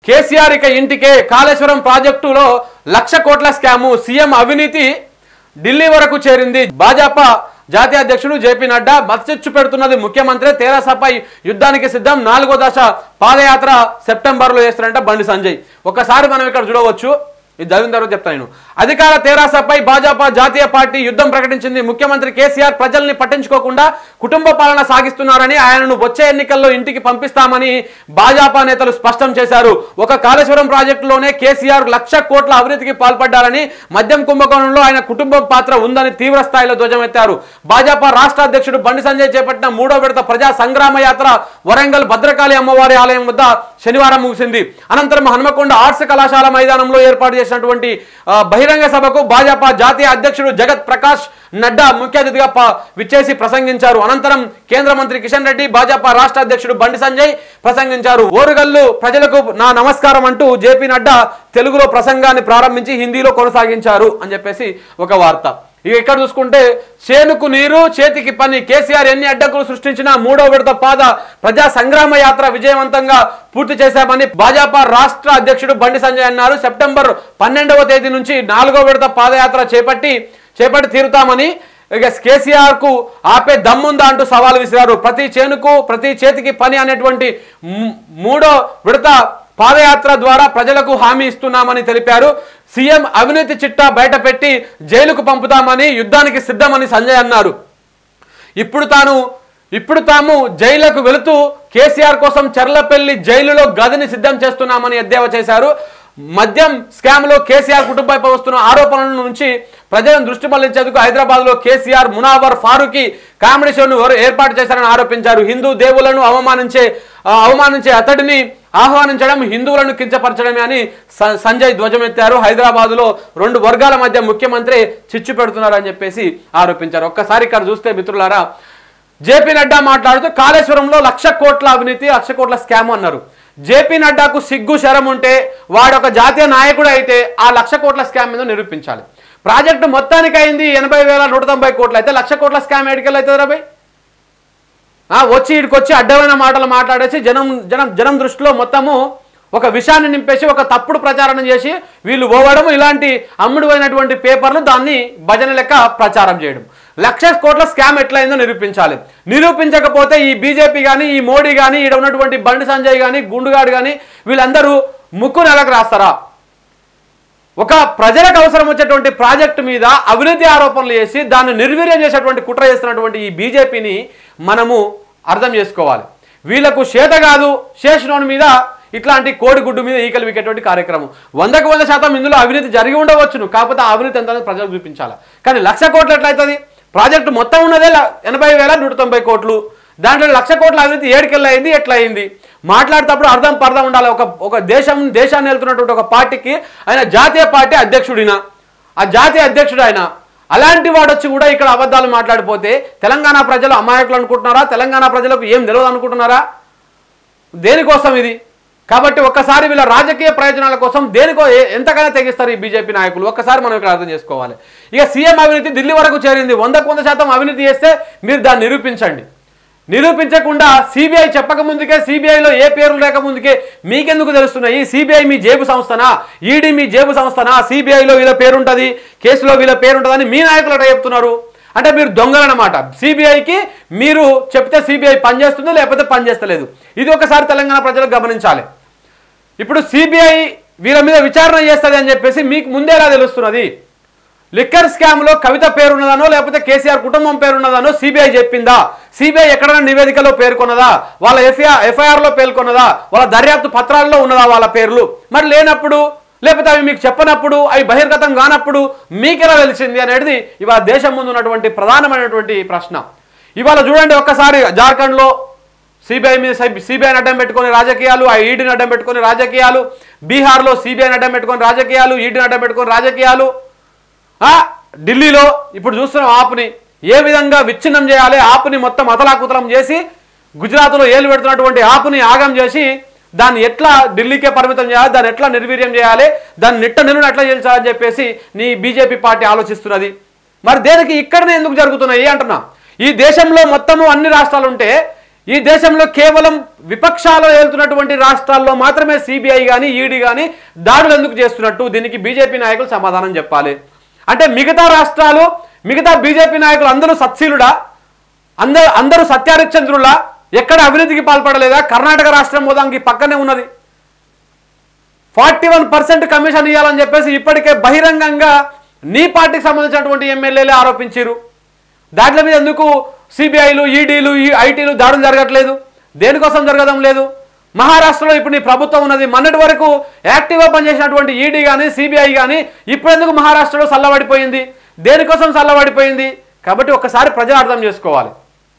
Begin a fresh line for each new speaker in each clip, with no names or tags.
కేసీఆర్ ఇక ఇంటికే కాళేశ్వరం ప్రాజెక్టులో లక్ష కోట్ల స్కాము సీఎం అవినీతి ఢిల్లీ వరకు చేరింది భాజపా జాతీయ అధ్యక్షుడు జేపీ నడ్డా మత్స్యచ్చు పెడుతున్నది ముఖ్యమంత్రి తెరాసపై యుద్ధానికి సిద్ధం నాలుగో దశ పాదయాత్ర సెప్టెంబర్లో చేస్తారంట బండి సంజయ్ ఒకసారి మనం ఇక్కడ చూడవచ్చు ఇది చదివిన తర్వాత చెప్తాను నేను అధికార తెరాసపై భాజపా జాతీయ పార్టీ యుద్ధం ప్రకటించింది ముఖ్యమంత్రి కేసీఆర్ ప్రజల్ని పట్టించుకోకుండా కుటుంబ పాలన సాగిస్తున్నారని ఆయనను వచ్చే ఎన్నికల్లో ఇంటికి పంపిస్తామని భాజపా నేతలు స్పష్టం చేశారు ఒక కాళేశ్వరం ప్రాజెక్టులోనే కేసీఆర్ లక్ష కోట్ల అవినీతికి పాల్పడ్డారని మద్యం కుంభకోణంలో ఆయన కుటుంబం పాత్ర ఉందని తీవ్ర స్థాయిలో ధ్వజమెత్తారు భాజపా రాష్ట్ర అధ్యక్షుడు బండి సంజయ్ చేపట్టిన మూడో విడత ప్రజా సంగ్రామ యాత్ర వరంగల్ భద్రకాళి అమ్మవారి ఆలయం వద్ద శనివారం ముగిసింది అనంతరం హనుమకొండ ఆర్ట్స్ కళాశాల మైదానంలో ఏర్పాటు చేసినటువంటి ఆ, బహిరంగ సభకు భాజపా జాతీయ అధ్యక్షుడు జగత్ ప్రకాష్ నడ్డా ముఖ్య అతిథిగా ప- విచ్చేసి ప్రసంగించారు అనంతరం కేంద్ర మంత్రి కిషన్ రెడ్డి భాజపా రాష్ట్ర అధ్యక్షుడు బండి సంజయ్ ప్రసంగించారు ఓరుగల్లు ప్రజలకు నా నమస్కారం అంటూ జేపీ నడ్డా తెలుగులో ప్రసంగాన్ని ప్రారంభించి హిందీలో కొనసాగించారు అని చెప్పేసి ఒక వార్త ఇక ఇక్కడ చూసుకుంటే చేనుకు నీరు చేతికి పని కేసీఆర్ ఎన్ని అడ్డంకులు సృష్టించినా మూడో విడత పాద ప్రజా సంగ్రామ యాత్ర విజయవంతంగా పూర్తి చేశామని భాజపా రాష్ట్ర అధ్యక్షుడు బండి సంజయ్ అన్నారు సెప్టెంబర్ పన్నెండవ తేదీ నుంచి నాలుగో విడత పాదయాత్ర చేపట్టి చేపట్టి తీరుతామని ఇక కేసీఆర్ కు ఆపే దమ్ముందా అంటూ సవాల్ విసిరారు ప్రతి చేనుకు ప్రతి చేతికి పని అనేటువంటి ము- మూడో విడత పాదయాత్ర ద్వారా ప్రజలకు హామీ ఇస్తున్నామని తెలిపారు సీఎం అవినీతి చిట్టా బయటపెట్టి జైలుకు పంపుతామని యుద్ధానికి సిద్ధమని సంజయ్ అన్నారు ఇప్పుడు తాను ఇప్పుడు తాము జైలుకు వెళుతూ కేసీఆర్ కోసం చెర్లపల్లి జైలులో గదిని సిద్ధం చేస్తున్నామని ఎద్దేవా చేశారు మద్యం స్కామ్లో కేసీఆర్ కుటుంబంపై వస్తున్న ఆరోపణల నుంచి ప్రజలను దృష్టి మళ్లించేందుకు హైదరాబాద్లో కేసీఆర్ మునావర్ ఫారూకి కామెడీ షోను ఎవరు ఏర్పాటు చేశారని ఆరోపించారు హిందూ దేవులను అవమానించే ఆ, అవమానించే అతడిని ఆహ్వానించడం హిందువులను కించపరచడమే అని స- సంజయ్ ధ్వజమెత్తారు హైదరాబాద్లో రెండు వర్గాల మధ్య ముఖ్యమంత్రి చిచ్చు పెడుతున్నారని చెప్పేసి ఆరోపించారు ఒక్కసారి ఇక్కడ చూస్తే మిత్రులారా జేపీ నడ్డా మాట్లాడుతూ కాళేశ్వరంలో లక్ష కోట్ల అవినీతి లక్ష కోట్ల స్కామ్ అన్నారు జేపీ నడ్డాకు సిగ్గు శరం ఉంటే వాడు ఒక జాతీయ నాయకుడు అయితే ఆ లక్ష కోట్ల స్కామ్ మీద నిరూపించాలి ప్రాజెక్టు మొత్తానికి అయింది ఎనభై వేల నూట తొంభై కోట్లు అయితే లక్ష కోట్ల స్కామ్ ఎడికెళ్ళి అవుతుంది రాబాయ్ ఆ, వచ్చి ఇక్కడికి వచ్చి అడ్డమైన మాటలు మాట్లాడేసి జనం జనం జనం దృష్టిలో మొత్తము ఒక విషయాన్ని నింపేసి ఒక తప్పుడు ప్రచారం చేసి వీళ్ళు పోవడం ఇలాంటి అమ్ముడు అయినటువంటి పేపర్లు దాన్ని భజన లెక్క ప్రచారం చేయడం లక్ష కోట్ల స్కామ్ ఎట్లయిందో నిరూపించాలి నిరూపించకపోతే ఈ బీజేపీ కానీ ఈ మోడీ కానీ ఈడ ఉన్నటువంటి బండి సంజయ్ కానీ గుండుగాడు కానీ వీళ్ళందరూ ముక్కు నెలకు రాస్తారా ఒక ప్రజలకు అవసరం వచ్చేటువంటి ప్రాజెక్టు మీద అవినీతి ఆరోపణలు చేసి దాన్ని నిర్వీర్యం చేసేటువంటి కుట్ర చేస్తున్నటువంటి ఈ బీజేపీని మనము అర్థం చేసుకోవాలి వీళ్ళకు చేత కాదు శేషనోని మీద ఇట్లాంటి కోడిగుడ్డు మీద ఈకలు వీకేటువంటి కార్యక్రమం వందకు వంద శాతం ఇందులో అవినీతి జరిగి ఉండవచ్చును కాకపోతే ఆ అవినీతి ఎంత అనేది ప్రజలకు చూపించాలి కానీ లక్ష కోట్లు ఎట్లయితుంది ప్రాజెక్టు మొత్తం ఉన్నదే ల- ఎనభై వేల నూట తొంభై కోట్లు దాంట్లో లక్ష కోట్ల అవినీతి ఏడుకెళ్ళి అయింది ఎట్లా అయింది మాట్లాడేటప్పుడు అర్థం పర్థం ఉండాలి ఒక ఒక దేశం దేశాన్ని వెళ్తున్నటువంటి ఒక పార్టీకి ఆయన జాతీయ పార్టీ అధ్యక్షుడిన ఆ జాతీయ అధ్యక్షుడు ఆయన అలాంటి వాడు వచ్చి కూడా ఇక్కడ అబద్ధాలు మాట్లాడిపోతే తెలంగాణ ప్రజలు అమాయకులు అనుకుంటున్నారా తెలంగాణ ప్రజలకు ఏం తెలియదు అనుకుంటున్నారా దేనికోసం ఇది కాబట్టి ఒక్కసారి వీళ్ళ రాజకీయ ప్రయోజనాల కోసం దేనికో ఏ- ఎంతకైనా తెగిస్తారు ఈ బీజేపీ నాయకులు ఒక్కసారి మనం ఇక్కడ అర్థం చేసుకోవాలి ఇక సీఎం అవినీతి ఢిల్లీ వరకు చేరింది వందకు వంద శాతం అవినీతి చేస్తే మీరు దాన్ని నిరూపించండి నిరూపించకుండా సిబిఐ చెప్పక ముందుకే సిబిఐలో ఏ పేర్లు లేక ముందుకే మీకెందుకు తెలుస్తున్నాయి సిబిఐ మీ జేబు సంస్థనా ఈడీ మీ జేబు సంస్థనా సిబిఐలో వీళ్ళ పేరు ఉంటుంది కేసులో వీళ్ళ పేరు ఉంటుందని మీ నాయకులు అట్లా చెప్తున్నారు అంటే మీరు దొంగలన్నమాట సిబిఐకి మీరు చెప్తే సిబిఐ పనిచేస్తుంది లేకపోతే పనిచేస్తలేదు ఇది ఒకసారి తెలంగాణ ప్రజలకు గమనించాలి ఇప్పుడు సిబిఐ వీళ్ళ మీద విచారణ చేస్తుంది అని చెప్పేసి మీకు ముందే ఎలా తెలుస్తున్నది లిక్కర్ స్కామ్ లో కవిత పేరున్నదానో లేకపోతే కేసీఆర్ కుటుంబం పేరున్నదానో సిబిఐ చెప్పిందా సిబిఐ ఎక్కడైనా నివేదికలో పేర్కొన్నదా వాళ్ళ ఎఫ్ఐఆర్ ఎఫ్ఐఆర్ లో పేర్కొన్నదా వాళ్ళ దర్యాప్తు పత్రాల్లో ఉన్నదా వాళ్ళ పేర్లు మరి లేనప్పుడు లేకపోతే అవి మీకు చెప్పనప్పుడు అవి బహిర్గతం కానప్పుడు మీకెలా తెలిసింది అనేది ఇవాళ దేశం ముందు ఉన్నటువంటి ప్రధానమైనటువంటి ప్రశ్న ఇవాళ చూడండి ఒక్కసారి జార్ఖండ్లో సిబిఐ మీద సిబిఐని అడ్డం పెట్టుకొని రాజకీయాలు ఆ ఈడీని అడ్డం పెట్టుకొని రాజకీయాలు బీహార్లో సిబిఐని అడ్డం పెట్టుకొని రాజకీయాలు ఈడీని అడ్డం పెట్టుకొని రాజకీయాలు ఆ, ఢిల్లీలో ఇప్పుడు చూస్తున్నాం ఆపుని ఏ విధంగా విచ్ఛిన్నం చేయాలి ఆపుని మొత్తం అతలాకుతలం చేసి గుజరాత్లో ఏలు పెడుతున్నటువంటి ఆపుని ఆగం చేసి దాన్ని ఎట్లా ఢిల్లీకే పరిమితం చేయాలి దాన్ని ఎట్లా నిర్వీర్యం చేయాలి దాన్ని నిట్ట నిలును ఎట్లా చేయాలని చెప్పేసి నీ బీజేపీ పార్టీ ఆలోచిస్తున్నది మరి దేనికి ఇక్కడనే ఎందుకు జరుగుతున్నాయి అంటున్నా ఈ దేశంలో మొత్తము అన్ని రాష్ట్రాలు ఉంటే ఈ దేశంలో కేవలం విపక్షాలు వెళ్తున్నటువంటి రాష్ట్రాల్లో మాత్రమే సిబిఐ కానీ ఈడీ కానీ దాడులు ఎందుకు చేస్తున్నట్టు దీనికి బీజేపీ నాయకులు సమాధానం చెప్పాలి అంటే మిగతా రాష్ట్రాలు మిగతా బీజేపీ నాయకులు అందరూ సత్శీలుడా అందరూ అందరూ సత్యారిచంద్రులా ఎక్కడ అవినీతికి పాల్పడలేదా కర్ణాటక రాష్ట్రం మోదానికి పక్కనే ఉన్నది ఫార్టీ వన్ పర్సెంట్ కమిషన్ ఇవ్వాలని చెప్పేసి ఇప్పటికే బహిరంగంగా నీ పార్టీకి సంబంధించినటువంటి ఎమ్మెల్యేలే ఆరోపించారు దాంట్లో మీద ఎందుకు సిబిఐలు ఈడీలు ఈ ఐటీలు దాడులు జరగట్లేదు దేనికోసం జరగడం లేదు మహారాష్ట్రలో ఇప్పుడు నీ ప్రభుత్వం ఉన్నది మొన్నటి వరకు యాక్టివ్గా పనిచేసినటువంటి ఈడీ కానీ సిబిఐ కానీ ఇప్పుడెందుకు మహారాష్ట్రలో చల్లబడిపోయింది దేనికోసం చల్లబడిపోయింది కాబట్టి ఒకసారి ప్రజలు అర్థం చేసుకోవాలి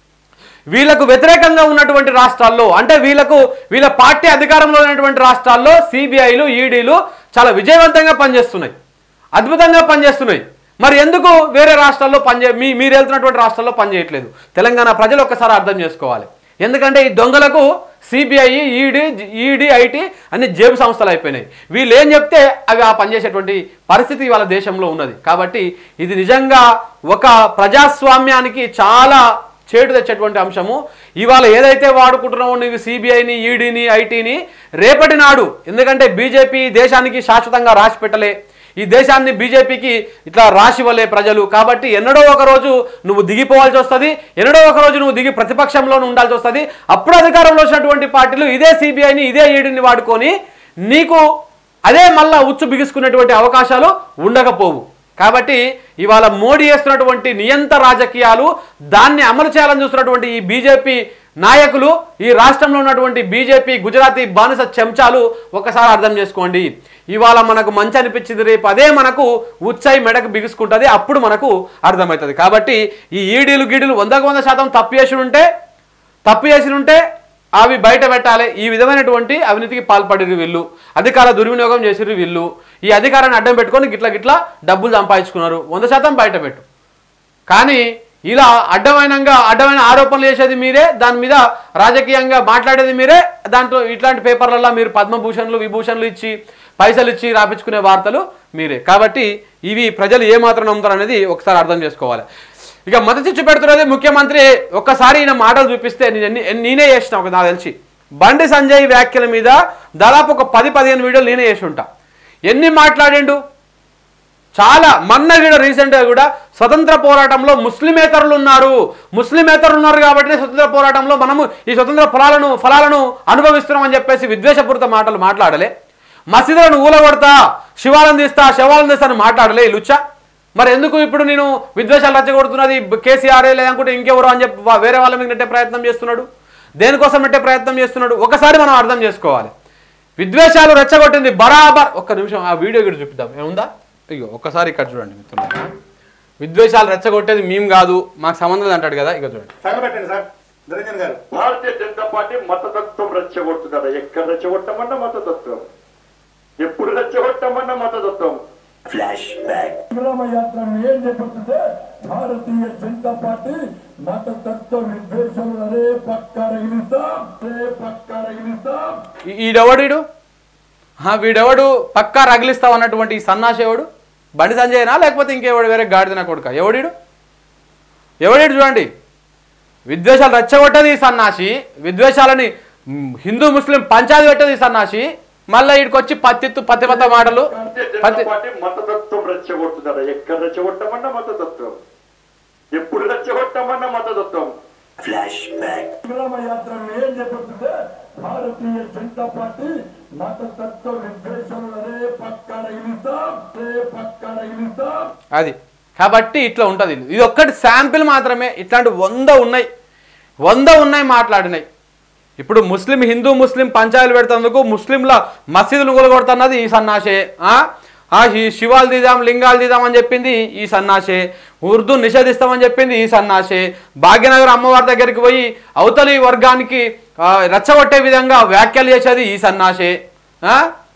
వీళ్ళకు వ్యతిరేకంగా ఉన్నటువంటి రాష్ట్రాల్లో అంటే వీళ్ళకు వీళ్ళ పార్టీ అధికారంలో ఉన్నటువంటి రాష్ట్రాల్లో సిబిఐలు ఈడీలు చాలా విజయవంతంగా పనిచేస్తున్నాయి అద్భుతంగా పనిచేస్తున్నాయి మరి ఎందుకు వేరే రాష్ట్రాల్లో పనిచే మీ మీరు వెళ్తున్నటువంటి రాష్ట్రాల్లో పనిచేయట్లేదు తెలంగాణ ప్రజలు ఒక్కసారి అర్థం చేసుకోవాలి ఎందుకంటే ఈ దొంగలకు సిబిఐ ఈడీ ఈడీ ఐటీ అన్ని జేబు సంస్థలు అయిపోయినాయి వీళ్ళు ఏం చెప్తే అవి ఆ పనిచేసేటువంటి పరిస్థితి వాళ్ళ దేశంలో ఉన్నది కాబట్టి ఇది నిజంగా ఒక ప్రజాస్వామ్యానికి చాలా చేటు తెచ్చేటువంటి అంశము ఇవాళ ఏదైతే వాడుకుంటున్నామో నీవు సిబిఐని ఈడీని ఐటీని రేపటి నాడు ఎందుకంటే బీజేపీ దేశానికి శాశ్వతంగా రాసి పెట్టలే ఈ దేశాన్ని బీజేపీకి ఇట్లా రాసివ్వలే ప్రజలు కాబట్టి ఎన్నడో ఒక రోజు నువ్వు దిగిపోవాల్సి వస్తుంది ఎన్నడో ఒక రోజు నువ్వు దిగి ప్రతిపక్షంలో ఉండాల్సి వస్తుంది అప్పుడు అధికారంలో వచ్చినటువంటి పార్టీలు ఇదే సిబిఐని ఇదే ఈడీని వాడుకొని నీకు అదే మళ్ళా ఉచ్చు బిగుసుకునేటువంటి అవకాశాలు ఉండకపోవు కాబట్టి ఇవాళ మోడీ చేస్తున్నటువంటి నియంత రాజకీయాలు దాన్ని అమలు చేయాలని చూస్తున్నటువంటి ఈ బీజేపీ నాయకులు ఈ రాష్ట్రంలో ఉన్నటువంటి బీజేపీ గుజరాతీ బానిస చెంచాలు ఒకసారి అర్థం చేసుకోండి ఇవాళ మనకు మంచి అనిపించింది రేపు అదే మనకు ఉచ్చాయి మెడకు బిగుసుకుంటుంది అప్పుడు మనకు అర్థమవుతుంది కాబట్టి ఈ ఈడీలు గీడీలు వందకు వంద శాతం తప్పు చేసి ఉంటే తప్పు చేసి ఉంటే అవి బయట పెట్టాలి ఈ విధమైనటువంటి అవినీతికి పాల్పడిరు వీళ్ళు అధికార దుర్వినియోగం చేసిరు వీళ్ళు ఈ అధికారాన్ని అడ్డం పెట్టుకొని గిట్ల గిట్ల డబ్బులు సంపాదించుకున్నారు వంద శాతం బయట పెట్టు కానీ ఇలా అడ్డమైనంగా అడ్డమైన ఆరోపణలు చేసేది మీరే దాని మీద రాజకీయంగా మాట్లాడేది మీరే దాంట్లో ఇట్లాంటి పేపర్లలో మీరు పద్మభూషణలు విభూషణలు ఇచ్చి పైసలు ఇచ్చి రాపించుకునే వార్తలు మీరే కాబట్టి ఇవి ప్రజలు ఏమాత్రం నమ్ముతారు అనేది ఒకసారి అర్థం చేసుకోవాలి ఇక మత చిచ్చు పెడుతున్నది ముఖ్యమంత్రి ఒక్కసారి ఈయన మాటలు చూపిస్తే నేను ఎన్ని- ఎన్ని- నేనే చేసిన ఒక నాకు తెలిసి బండి సంజయ్ వ్యాఖ్యల మీద దాదాపు ఒక పది పదిహేను వీడియోలు నేనే చేసి ఉంటా ఎన్ని మాట్లాడిండు చాలా మొన్న కూడా రీసెంట్గా కూడా స్వతంత్ర పోరాటంలో ముస్లిమేతరులు ఉన్నారు ముస్లిమేతరులు ఉన్నారు కాబట్టి స్వతంత్ర పోరాటంలో మనము ఈ స్వతంత్ర ఫలాలను ఫలాలను అనుభవిస్తున్నామని చెప్పేసి విద్వేషపూరిత మాటలు మాట్లాడలే మసీదులను ఊలగొడతా శివాలను తీస్తా శవాలను తీస్తా అని మాట్లాడలే ఈ లుచ్చ మరి ఎందుకు ఇప్పుడు నేను విద్వేషాలు రచ్చగొడుతున్నది కేసీఆర్ లేదనుకుంటే ఇంకెవరు అని చెప్పి వా- వేరే వాళ్ళ మీద నెట్టే ప్రయత్నం చేస్తున్నాడు దేనికోసం నెట్టే ప్రయత్నం చేస్తున్నాడు ఒకసారి మనం అర్థం చేసుకోవాలి విద్వేషాలు రెచ్చగొట్టింది బరాబర్ ఒక్క నిమిషం ఆ వీడియో కూడా చూపిద్దాం ఏముందా ఇగో ఒక్కసారి ఇక్కడ చూడండి మిత్రులారా విద్వేషాలు రెచ్చగొట్టేది మేము కాదు మాకు సంబంధం లేదు అంటాడు కదా ఇక చూడండి
తగలబెట్టండి సార్ నిరంజన్ గారు
భారతీయ జనతా పార్టీ మతతత్వం రెచ్చగొడుతున్నారు ఎక్కడ రెచ్చగొట్టమన్నా మతతత్వం ఎప్పుడు రెచ్చగొట్టమన్నా మతతత్వం
సంగ్రామ యాత్ర ఏం చెబుతుంటే భారతీయ జనతా పార్టీ మతతత్వ విద్వేషం రే పక్క రగిలిస్తాం రే పక్క రగిలిస్తాం
ఈ- ఈడెవడు ఆ, వీడెవడు పక్కా రగిలిస్తావు అన్నటువంటి ఈ సన్నాసి ఎవడు బండి సంజయ్నా లేకపోతే ఇంకెవడు వేరే గాడిదన కొడుక ఎవడీడు ఎవడీడు చూడండి విద్వేషాలు రెచ్చగొట్టది ఈ సన్నాసి విద్వేషాలని మ్, హిందూ ముస్లిం పంచాయతీ పెట్టేది ఈ సన్నాసి మళ్ళీ వీడికి వచ్చి పత్తిత్తు పత్తిపత్త మాటలు
భారతీయ జనతా
పత్తి
పార్టీ మతతత్వం రెచ్చగొడుతున్నారు ఎక్కడ రెచ్చగొట్టమన్నా మతతత్వం ఎప్పుడు రెచ్చగొట్టమన్నా మతతత్వం
సంగ్రామ యాత్ర ఏం చెబుతుంటే భారతీయ జనతా పార్టీ మతతత్వ విద్వేషం రే పక్క రగిలిస్తాం రే పక్క రగిలిస్తాం
అది కాబట్టి ఇట్లా ఉంటుంది ఇది ఒక్కటి శాంపిల్ మాత్రమే ఇట్లాంటి వంద ఉన్నాయి వంద ఉన్నాయి మాట్లాడినాయి ఇప్పుడు ముస్లిం హిందూ ముస్లిం పంచాయతీలు పెడుతందుకు ముస్లింల మసీదులు కూలగొడుతున్నది ఈ సన్నాసే ఆ? ఆ ఈ శివాలు తీద్దాం లింగాలు తీద్దాం అని చెప్పింది ఈ సన్నాసే ఉర్దూ నిషేధిస్తామని చెప్పింది ఈ సన్నాసే భాగ్యనగర్ అమ్మవారి దగ్గరికి పోయి అవతలి వర్గానికి ఆ, రెచ్చగొట్టే విధంగా వ్యాఖ్యలు చేసేది ఈ సన్నాసే ఆ?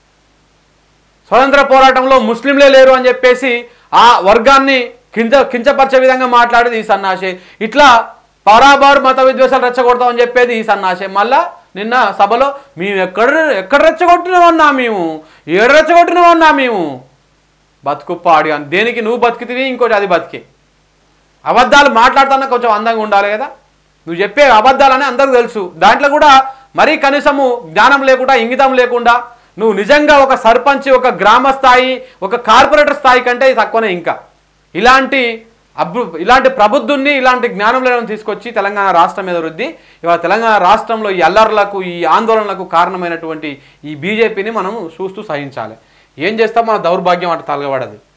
స్వతంత్ర పోరాటంలో ముస్లింలే లేరు అని చెప్పేసి ఆ వర్గాన్ని కించ కించపరిచే విధంగా మాట్లాడేది ఈ సన్నాసే ఇట్లా పరాబారు మత విద్వేషాలు రెచ్చగొడతామని చెప్పేది ఈ సన్నాసే మళ్ళా నిన్న సభలో మేము ఎక్కడ ఎక్కడ రెచ్చగొట్టినవన్నా మేము ఏడు రెచ్చగొట్టినవన్నా మేము బతుకు పాడి అని దేనికి నువ్వు బతికితివి ఇంకోటి అది బతికే అబద్ధాలు మాట్లాడుతున్నా కొంచెం అందంగా ఉండాలి కదా నువ్వు చెప్పే అబద్ధాలని అందరికీ తెలుసు దాంట్లో కూడా మరీ కనీసము జ్ఞానం లేకుండా ఇంగితం లేకుండా నువ్వు నిజంగా ఒక సర్పంచ్ ఒక గ్రామ స్థాయి ఒక కార్పొరేటర్ స్థాయి కంటే తక్కువనే ఇంకా ఇలాంటి అభి ఇలాంటి ప్రబుద్ధుల్ని ఇలాంటి జ్ఞానం లేని తీసుకొచ్చి తెలంగాణ రాష్ట్రం మీద వృద్ధి ఇవాళ తెలంగాణ రాష్ట్రంలో ఈ అల్లర్లకు ఈ ఆందోళనలకు కారణమైనటువంటి ఈ బీజేపీని మనం చూస్తూ సహించాలి ఏం చేస్తాం మన దౌర్భాగ్యం అటు తలగబడదు